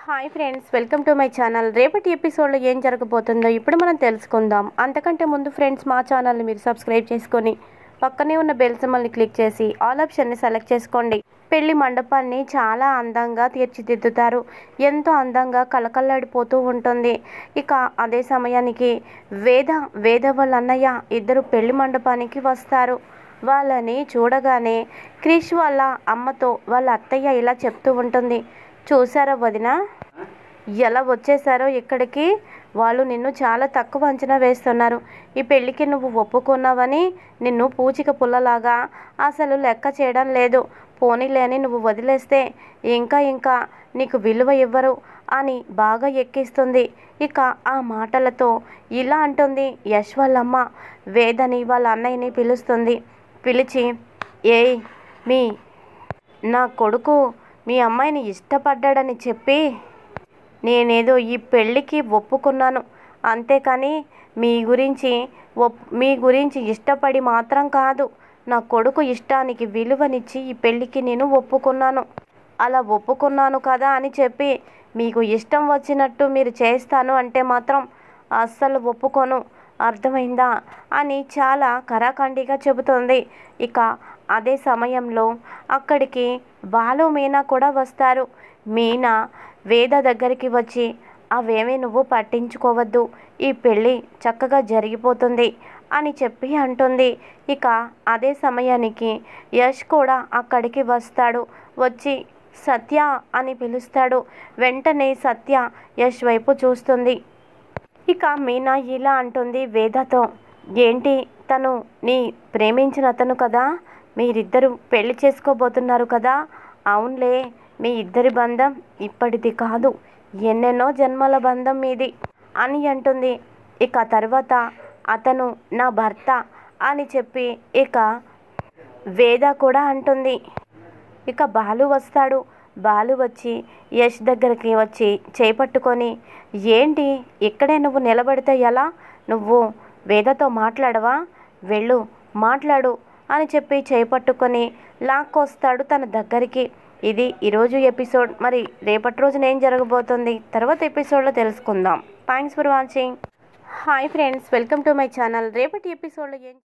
hi friends welcome to my channel రేపటి ఎపిసోడ్లో ఏం జరగబోతుందో ఇప్పుడు మనం తెలుసుకుందాం అంతకంటే ముందు ఫ్రెండ్స్ మా ఛానల్ని మీరు సబ్స్క్రైబ్ చేసుకొని పక్కనే ఉన్న బెల్ సింబల్ని క్లిక్ చేసి ఆల్ ఆప్షన్ని సెలెక్ట్ చేసుకోండి పెళ్లి మండపాన్ని చాలా అందంగా తీర్చిదిద్దుతారు ఎంతో అందంగా కలకల్లాడిపోతూ ఉంటుంది ఇక అదే సమయానికి వేద వేద వాళ్ళ అన్నయ్య ఇద్దరు పెళ్లి మండపానికి వస్తారు వాళ్ళని చూడగానే క్రిష్ వాళ్ళ అమ్మతో వాళ్ళ అత్తయ్య ఇలా చెప్తూ ఉంటుంది చూసారా వదిన ఎలా వచ్చేసారో ఇక్కడికి వాళ్ళు నిన్ను చాలా తక్కువ అంచనా వేస్తున్నారు ఈ పెళ్ళికి నువ్వు ఒప్పుకున్నావని నిన్ను పూచిక పుల్లలాగా అసలు లెక్క చేయడం లేదు పోనీలేని నువ్వు వదిలేస్తే ఇంకా ఇంకా నీకు విలువ ఇవ్వరు అని బాగా ఎక్కిస్తుంది ఇక ఆ మాటలతో ఇలా అంటుంది యశ్ వాళ్ళమ్మ వేదని వాళ్ళ అన్నయ్యని పిలుస్తుంది పిలిచి ఏయ్ మీ నా కొడుకు మీ అమ్మాయిని ఇష్టపడ్డాడని చెప్పి నేనేదో ఈ పెళ్ళికి ఒప్పుకున్నాను అంతేకాని మీ గురించి ఒప్ మీ గురించి ఇష్టపడి మాత్రం కాదు నా కొడుకు ఇష్టానికి విలువనిచ్చి ఈ పెళ్ళికి నేను ఒప్పుకున్నాను అలా ఒప్పుకున్నాను కదా అని చెప్పి మీకు ఇష్టం వచ్చినట్టు మీరు చేస్తాను అంటే మాత్రం అస్సలు ఒప్పుకోను అర్థమైందా అని చాలా కరాఖండిగా చెబుతుంది ఇక అదే సమయంలో అక్కడికి బాలు మీనా కూడా వస్తారు మీనా వేద దగ్గరికి వచ్చి అవేమీ నువ్వు పట్టించుకోవద్దు ఈ పెళ్ళి చక్కగా జరిగిపోతుంది అని చెప్పి అంటుంది ఇక అదే సమయానికి యష్ కూడా అక్కడికి వస్తాడు వచ్చి సత్య అని పిలుస్తాడు వెంటనే సత్య యష్ వైపు చూస్తుంది ఇక మీనా ఇలా అంటుంది వేదతో ఏంటి తను నీ ప్రేమించిన అతను కదా మీరిద్దరు పెళ్లి చేసుకోబోతున్నారు కదా అవునులే మీ ఇద్దరి బంధం ఇప్పటిది కాదు ఎన్నెన్నో జన్మల బంధం మీది అని అంటుంది ఇక తర్వాత అతను నా భర్త అని చెప్పి ఇక వేద కూడా అంటుంది ఇక బాలు వస్తాడు బాలు వచ్చి యష్ దగ్గరికి వచ్చి చేపట్టుకొని ఏంటి ఇక్కడే నువ్వు నిలబడితే ఎలా నువ్వు వేదతో మాట్లాడవా వెళ్ళు మాట్లాడు అని చెప్పి చేపట్టుకొని లాక్కొస్తాడు తన దగ్గరికి ఇది ఈరోజు ఎపిసోడ్ మరి రేపటి రోజున ఏం జరగబోతుంది తర్వాత ఎపిసోడ్లో తెలుసుకుందాం thanks for watching hi friends welcome to my channel రేపటి ఎపిసోడ్లో ఏం